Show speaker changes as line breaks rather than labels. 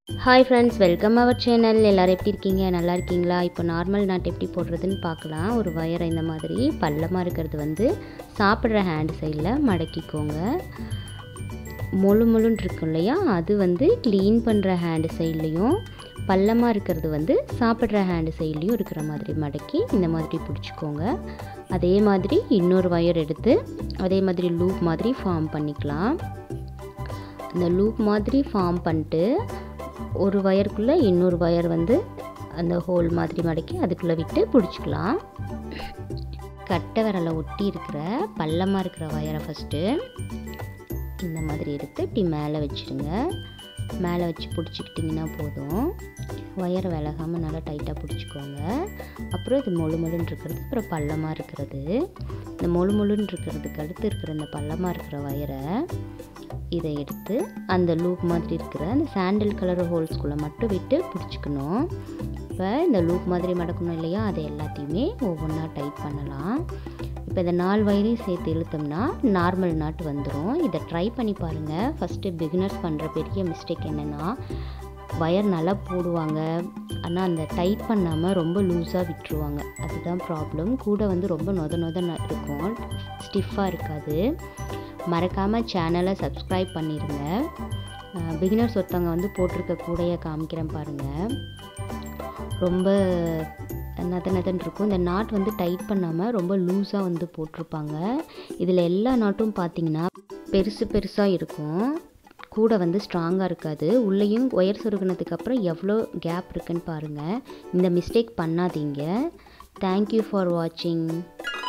hi friends welcome our channel எல்லோரும் எப்படி இருக்கீங்க நல்லா இருக்கீங்களா இப்போ நார்மல் நாட் எப்படி போடுறதுன்னு பார்க்கலாம் ஒரு வயரை இந்த மாதிரி பள்ளமாக இருக்கிறது வந்து சாப்பிட்ற ஹேண்ட் சைடில் மடக்கிக்கோங்க முழு முழுன்னு இருக்கும் இல்லையா அது வந்து க்ளீன் பண்ணுற ஹேண்டு சைட்லேயும் பள்ளமாக இருக்கிறது வந்து சாப்பிட்ற ஹேண்டு சைட்லேயும் இருக்கிற மாதிரி மடக்கி இந்த மாதிரி பிடிச்சிக்கோங்க அதே மாதிரி இன்னொரு ஒயர் எடுத்து அதே மாதிரி லூப் மாதிரி ஃபார்ம் பண்ணிக்கலாம் இந்த லூப் மாதிரி ஃபார்ம் பண்ணிட்டு ஒரு ஒயருக்குள்ளே இன்னொரு ஒயர் வந்து அந்த ஹோல் மாதிரி மடக்கி அதுக்குள்ளே விட்டு பிடிச்சிக்கலாம் கட்டை விரலை ஒட்டி இருக்கிற பள்ளமாக இருக்கிற ஒயரை ஃபஸ்ட்டு இந்த மாதிரி எடுத்து இப்படி மேலே வச்சுடுங்க மேலே வச்சு பிடிச்சிக்கிட்டிங்கன்னா போதும் ஒயர் விலகாமல் நல்லா டைட்டாக பிடிச்சிக்கோங்க அப்புறம் இது மொழு மொழுன்னு இருக்கிறது அப்புறம் பள்ளமாக இருக்கிறது இந்த மொழு மொழுன்னு இருக்கிறதுக்கு அடுத்து இருக்கிற இந்த பள்ளமாக இருக்கிற ஒயரை இதை எடுத்து அந்த லூப் மாதிரி இருக்கிற அந்த சாண்டில் கலர் ஹோல்ஸ்குள்ளே மட்டும் விட்டு பிடிச்சிக்கணும் இப்போ இந்த லூப் மாதிரி மடக்கணும் இல்லையா அதை எல்லாத்தையுமே ஒவ்வொன்றா டைட் பண்ணலாம் இப்போ இந்த நாலு வயரையும் சேர்த்து இழுத்தோம்னா நார்மல் நாட் வந்துடும் இதை ட்ரை பண்ணி பாருங்கள் ஃபஸ்ட்டு பிகினர்ஸ் பண்ணுற பெரிய மிஸ்டேக் என்னென்னா வயர் நல்லா போடுவாங்க ஆனால் அந்த டைட் பண்ணாமல் ரொம்ப லூஸாக விட்டுருவாங்க அதுதான் ப்ராப்ளம் கூட வந்து ரொம்ப நொத நொத இருக்கும் ஸ்டிஃபாக இருக்காது மறக்காமல் சேனலை சப்ஸ்கிரைப் பண்ணிடுங்க பிகினர்ஸ் ஒருத்தவங்க வந்து போட்டிருக்க கூடையை காமிக்கிறேன் பாருங்கள் ரொம்ப நத நதன் இருக்கும் இந்த நாட் வந்து டைட் பண்ணாமல் ரொம்ப லூஸாக வந்து போட்டிருப்பாங்க இதில் எல்லா நாட்டும் பார்த்தீங்கன்னா பெருசு பெருசாக இருக்கும் கூட வந்து ஸ்ட்ராங்காக இருக்காது உள்ளேயும் ஒயர் சொருகினதுக்கு அப்புறம் எவ்வளோ கேப் இருக்குன்னு பாருங்கள் இந்த மிஸ்டேக் பண்ணாதீங்க தேங்க்யூ ஃபார் வாட்சிங்